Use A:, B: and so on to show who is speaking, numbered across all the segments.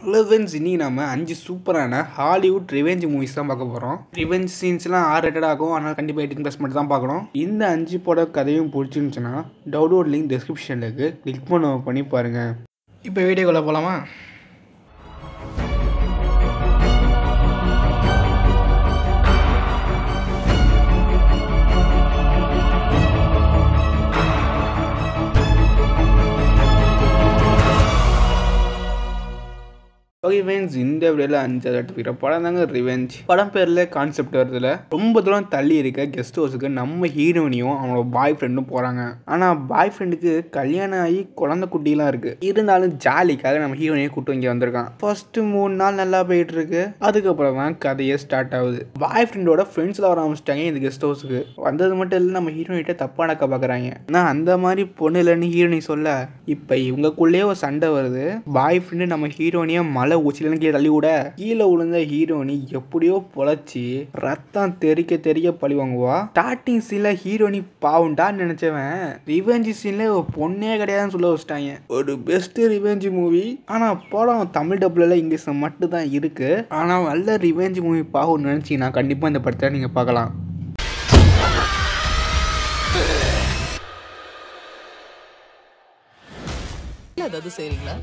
A: revenge இன்னைக்கு நம்ம அஞ்சு சூப்பரான ஹாலிவுட் ரிவெஞ்ச் மூவிஸ் தான் பார்க்க போகிறோம் ரிவெஞ்ச் சீன்ஸ்லாம் ஆர் ரேட்டட் ஆகும் ஆனால் கண்டிப்பாக எயிட்டின் ப்ளஸ் மட்டும் தான் பார்க்கணும் இந்த அஞ்சு பட கதையும் பிடிச்சிருந்துச்சுன்னா டவுன்லோட் லிங்க் டிஸ்கிரிப்ஷனில் இருக்கு கிளிக் பண்ண பண்ணி பாருங்கள் இப்போ வீடியோக்குள்ளே போகலாமா ஓகே ஃப்ரெண்ட்ஸ் இந்த வீடியோவில் அஞ்சாவது எடுத்துக்கிற படம் தாங்க ரிவெஞ்ச் படம் பேரில் கான்செப்ட் வருதுல ரொம்ப தூரம் தள்ளி இருக்க கெஸ்ட் ஹவுஸுக்கு நம்ம ஹீரோனியும் அவனோட பாய் ஃப்ரெண்டும் போகிறாங்க ஆனால் பாய் ஃப்ரெண்டுக்கு கல்யாணம் ஆகி குழந்தை குட்டிலாம் இருக்குது இருந்தாலும் ஜாலிக்காக நம்ம ஹீரோனியை கூட்டு இங்கே வந்திருக்கான் ஃபர்ஸ்ட் மூணு நாள் நல்லா போயிட்டு இருக்கு அதுக்கப்புறம் தான் கதையே ஸ்டார்ட் ஆகுது பாய் ஃப்ரெண்டோட ஃப்ரெண்ட்ஸில் வர ஆரம்பிச்சிட்டாங்க இந்த கெஸ்ட் ஹவுஸுக்கு வந்தது மட்டும் இல்லை நம்ம ஹீரோயிட்ட தப்பாக நடக்க பார்க்குறாங்க ஆனால் அந்த மாதிரி பொண்ணு இல்லைன்னு ஹீரோனி சொல்ல இப்போ இவங்களுக்குள்ளேயே ஒரு சண்டை வருது பாய் ஃப்ரெண்டு நம்ம ஹீரோனியை மலை உச்சிலன்னு கீழே தள்ளி விட கீழே விழுந்த ஹீரோனி எப்படியோ பொழைச்சி ரத்தம் தெறிக்க தெறிக்க பழி வாங்குவா ஸ்டார்டிங் சீன்ல ஹீரோனி பாவுண்டான்னு நினைச்சவன் ரிவெஞ்ச் சீன்ல ஒரு பொண்ணே கிடையாதுன்னு சொல்ல வச்சிட்டாங்க ஒரு பெஸ்ட் ரிவெஞ்ச் மூவி ஆனா படம் தமிழ் டப்ல இங்கிலீஷ் மட்டும் தான் இருக்கு ஆனா நல்ல ரிவெஞ்ச் மூவி பாகணும்னு நினைச்சீங்கன்னா கண்டிப்பா இந்த படத்தை நீங்க பார்க்கலாம்
B: ஏதாவது செய்றீங்களா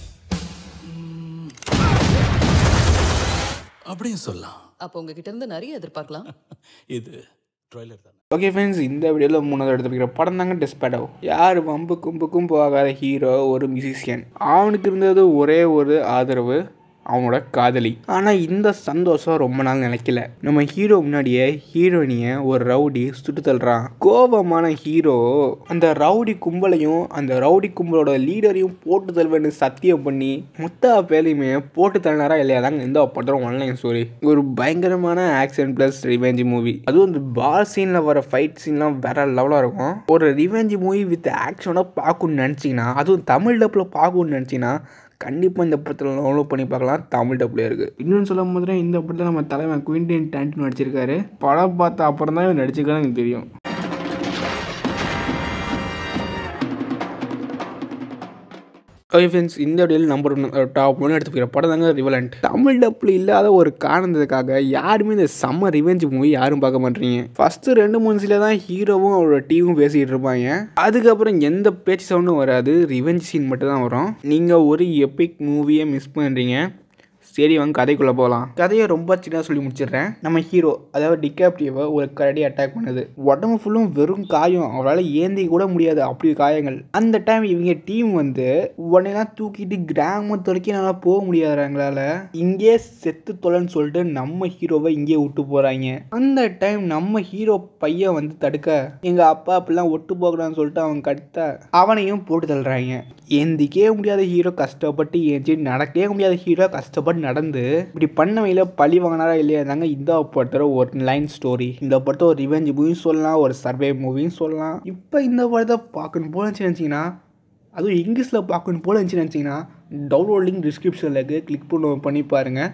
C: அப்படியும் சொல்லலாம்
B: அப்போ உங்ககிட்ட இருந்து நிறைய எதிர்பார்க்கலாம்
C: இது ட்ரைலர் தானே
A: ஓகே ஃப்ரெண்ட்ஸ் இந்த வீடியோவில் மூணாவது எடுத்துக்கிற படம் தாங்க டெஸ்பேடோ யார் வம்பு கும்புக்கும் போகாத ஹீரோ ஒரு மியூசிஷியன் அவனுக்கு இருந்தது ஒரே ஒரு ஆதரவு அவனோட காதலி ஆனால் இந்த சந்தோஷம் ரொம்ப நாள் நிலைக்கல நம்ம ஹீரோ முன்னாடியே ஹீரோயினியை ஒரு ரவுடி சுட்டு தள்ளுறான் கோபமான ஹீரோ அந்த ரவுடி கும்பலையும் அந்த ரவுடி கும்பலோட லீடரையும் போட்டு தள்ளுவேன்னு சத்தியம் பண்ணி மொத்த பேரையுமே போட்டு தள்ளினாரா இல்லையா தாங்க இந்த படம் ஒன்லைன் ஸ்டோரி ஒரு பயங்கரமான ஆக்ஷன் ப்ளஸ் ரிவெஞ்ச் மூவி அதுவும் இந்த பால் சீனில் வர ஃபைட் சீன்லாம் வேற லெவலாக இருக்கும் ஒரு ரிவெஞ்ச் மூவி வித் ஆக்ஷனோட பார்க்கணும்னு நினச்சிங்கன்னா அதுவும் தமிழ் டப்பில் பார்க்கணும்னு நினச்சிங்கன்னா கண்டிப்பாக இந்த படத்தில் டவுன்லோட் பண்ணி பார்க்கலாம் தமிழ் டப்பில் இருக்குது இன்னொன்று சொல்ல போதுனா இந்த படத்தில் நம்ம தலைவன் குயின்டின் டேண்டன் நடிச்சிருக்காரு படம் பார்த்த அப்புறம் தான் இவர் நடிச்சிருக்கான்னு எனக்கு தெரியும் ஓகே ஃப்ரெண்ட்ஸ் இந்த வீடியோவில் நம்பர் ஒன்று டாப் ஒன்று எடுத்துக்கிற படம் தாங்க ரிவலண்ட் தமிழ் டப்பில் இல்லாத ஒரு காரணத்துக்காக யாருமே இந்த செம்ம ரிவெஞ்ச் மூவி யாரும் பார்க்க மாட்டீங்க ஃபஸ்ட்டு ரெண்டு மூணு சீல தான் ஹீரோவும் அவரோட டீமும் பேசிக்கிட்டு இருப்பாங்க அதுக்கப்புறம் எந்த பேச்சு சவுண்டும் வராது ரிவெஞ்ச் சீன் மட்டும் தான் வரும் நீங்கள் ஒரு எபிக் மூவியை மிஸ் பண்ணுறீங்க சரி வாங்க கதைக்குள்ளே போகலாம் கதையை ரொம்ப சின்னதாக சொல்லி முடிச்சிடுறேன் நம்ம ஹீரோ அதாவது டிகாப்டியோவை ஒரு கரடி அட்டாக் பண்ணுது உடம்பு ஃபுல்லும் வெறும் காயம் அவரால் ஏந்தி கூட முடியாது அப்படி காயங்கள் அந்த டைம் இவங்க டீம் வந்து உடனேலாம் தூக்கிட்டு கிராமத்து வரைக்கும் நல்லா போக முடியாது எங்களால் இங்கே செத்து தொலைன்னு சொல்லிட்டு நம்ம ஹீரோவை இங்கே விட்டு போகிறாங்க அந்த டைம் நம்ம ஹீரோ பையன் வந்து தடுக்க எங்கள் அப்பா அப்படிலாம் ஒட்டு போகலான்னு சொல்லிட்டு அவன் கடுத்த அவனையும் போட்டு தள்ளுறாங்க ஏந்திக்கவே முடியாத ஹீரோ கஷ்டப்பட்டு ஏஞ்சி நடக்கவே முடியாத ஹீரோ கஷ்டப்பட்டு நடந்து இப்படி பண்ணவையில் பழி வாங்கினாரா இல்லையா தாங்க இந்த படத்தோட ஒரு லைன் ஸ்டோரி இந்த படத்தை ஒரு ரிவெஞ்ச் மூவியும் சொல்லலாம் ஒரு சர்வே மூவியும் சொல்லலாம் இப்போ இந்த படத்தை பார்க்கணும் போல நினச்சிங்கன்னா அதுவும் இங்கிலீஷில் பார்க்கணும் போல இருந்துச்சு நினச்சிங்கன்னா டவுன்லோட் லிங்க் டிஸ்கிரிப்ஷனில் இருக்குது கிளிக் பண்ண பண்ணி பாருங்கள்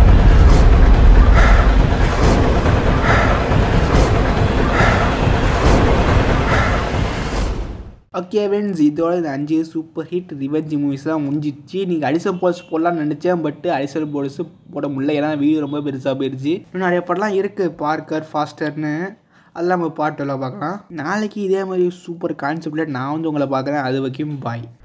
A: ஓகே ஃப்ரெண்ட்ஸ் இதோட இந்த அஞ்சு சூப்பர் ஹிட் ரிவெஞ்ச் மூவிஸ்லாம் முடிஞ்சிச்சு நீங்கள் அடிசல் போல்ஸ் போடலாம்னு நினச்சேன் பட் அடிசல் போல்ஸ் போட முடியல ஏன்னா வீடியோ ரொம்ப பெருசாக போயிடுச்சு இன்னும் நிறைய படம்லாம் இருக்குது பார்க்கர் ஃபாஸ்டர்னு அதெல்லாம் நம்ம பாட்டெல்லாம் பார்க்கலாம் நாளைக்கு இதே மாதிரி சூப்பர் கான்செப்டில் நான் வந்து உங்களை பார்க்குறேன் அது வரைக்கும் பாய்